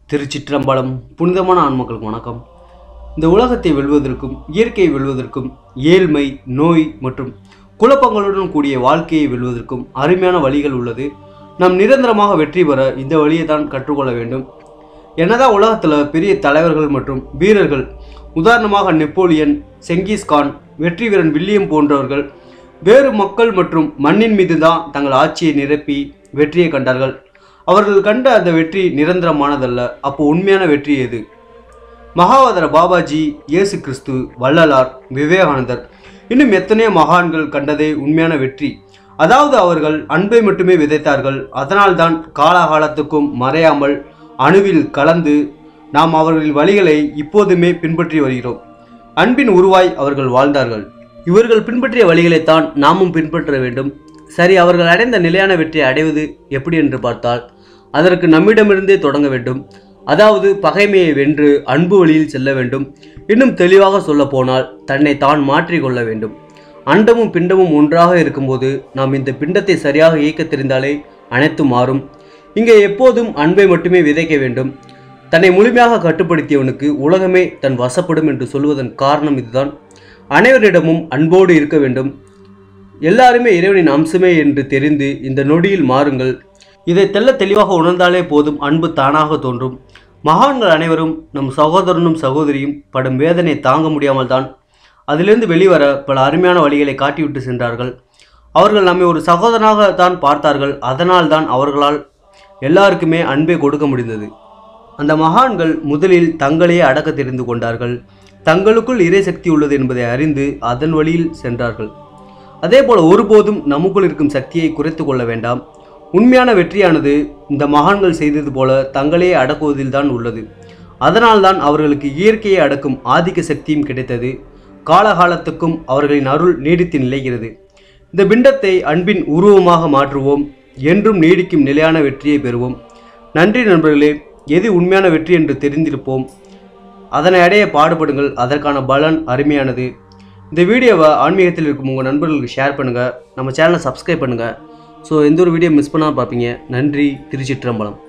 திருச்சிற்றம்பலம் புனிதமான ஆன்மக்களுக்கு வணக்கம் இந்த உலகத்தை வெல்வதற்கும் இயற்கையை வெல்வதற்கும் ஏழ்மை நோய் மற்றும் குழப்பங்களுடன் கூடிய வாழ்க்கையை வெல்வதற்கும் அருமையான வழிகள் உள்ளது நாம் நிரந்தரமாக வெற்றி பெற இந்த வழியை தான் கற்றுக்கொள்ள வேண்டும் என்னதான் உலகத்தில் பெரிய தலைவர்கள் மற்றும் வீரர்கள் உதாரணமாக நெப்போலியன் செங்கிஸ்கான் வெற்றி வீரன் வில்லியம் போன்றவர்கள் வேறு மக்கள் மற்றும் மண்ணின் மீது தான் தங்கள் ஆட்சியை நிரப்பி வெற்றியை கண்டார்கள் அவர்கள் கண்ட அந்த வெற்றி நிரந்தரமானதல்ல அப்போ உண்மையான வெற்றி எது மகாவதர பாபாஜி இயேசு கிறிஸ்து வள்ளலார் விவேகானந்தர் இன்னும் எத்தனையோ மகான்கள் கண்டதே உண்மையான வெற்றி அதாவது அவர்கள் அன்பை மட்டுமே விதைத்தார்கள் அதனால்தான் காலாகாலத்துக்கும் மறையாமல் அணுவில் கலந்து நாம் அவர்களின் வழிகளை இப்போதுமே பின்பற்றி வருகிறோம் அன்பின் உருவாய் அவர்கள் வாழ்ந்தார்கள் இவர்கள் பின்பற்றிய வழிகளைத்தான் நாமும் பின்பற்ற வேண்டும் சரி அவர்கள் அடைந்த நிலையான வெற்றியை அடைவது எப்படி என்று பார்த்தால் அதற்கு நம்மிடமிருந்தே தொடங்க வேண்டும் அதாவது பகைமையை வென்று அன்பு வழியில் செல்ல வேண்டும் இன்னும் தெளிவாக சொல்ல போனால் தன்னை தான் மாற்றிக்கொள்ள வேண்டும் அண்டமும் பிண்டமும் ஒன்றாக இருக்கும்போது நாம் இந்த பிண்டத்தை சரியாக இயக்க தெரிந்தாலே அனைத்தும் மாறும் இங்கே எப்போதும் அன்பை மட்டுமே விதைக்க வேண்டும் தன்னை முழுமையாக கட்டுப்படுத்தியவனுக்கு உலகமே தன் வசப்படும் என்று சொல்வதன் காரணம் இதுதான் அனைவரிடமும் அன்போடு இருக்க வேண்டும் எல்லாருமே இறைவனின் அம்சமே என்று தெரிந்து இந்த நொடியில் மாறுங்கள் இதை தெல்ல தெளிவாக உணர்ந்தாலே போதும் அன்பு தானாக தோன்றும் மகான்கள் அனைவரும் நம் சகோதரனும் சகோதரியும் படும் வேதனை தாங்க முடியாமல் தான் அதிலிருந்து வெளிவர பல அருமையான வழிகளை காட்டிவிட்டு சென்றார்கள் அவர்கள் நம்மை ஒரு சகோதரனாக தான் பார்த்தார்கள் அதனால் தான் அவர்களால் எல்லாருக்குமே அன்பை கொடுக்க முடிந்தது அந்த மகான்கள் முதலில் தங்களையே அடக்க தெரிந்து கொண்டார்கள் தங்களுக்குள் இறை சக்தி உள்ளது என்பதை அறிந்து அதன் வழியில் சென்றார்கள் அதேபோல ஒருபோதும் நமக்குள் இருக்கும் சக்தியை குறைத்து கொள்ள வேண்டாம் உண்மையான வெற்றியானது இந்த மகான்கள் செய்தது போல தங்களையே அடக்குவதில் தான் உள்ளது அதனால்தான் அவர்களுக்கு இயற்கையை அடக்கும் ஆதிக்க சக்தியும் கிடைத்தது காலகாலத்துக்கும் அவர்களின் அருள் நீடித்து நிலைகிறது இந்த பிண்டத்தை அன்பின் உருவமாக மாற்றுவோம் என்றும் நீடிக்கும் நிலையான வெற்றியை பெறுவோம் நன்றி நண்பர்களே எது உண்மையான வெற்றி என்று தெரிந்திருப்போம் அதனை அடைய பாடுபடுங்கள் அதற்கான பலன் அருமையானது இந்த வீடியோவை ஆன்மீகத்தில் இருக்கும் உங்கள் நண்பர்களுக்கு ஷேர் பண்ணுங்கள் நம்ம சேனலை சப்ஸ்கிரைப் பண்ணுங்கள் ஸோ எந்த ஒரு வீடியோ மிஸ் பண்ணாமல் பார்ப்பீங்க நன்றி திருச்சிற்றம்பலம்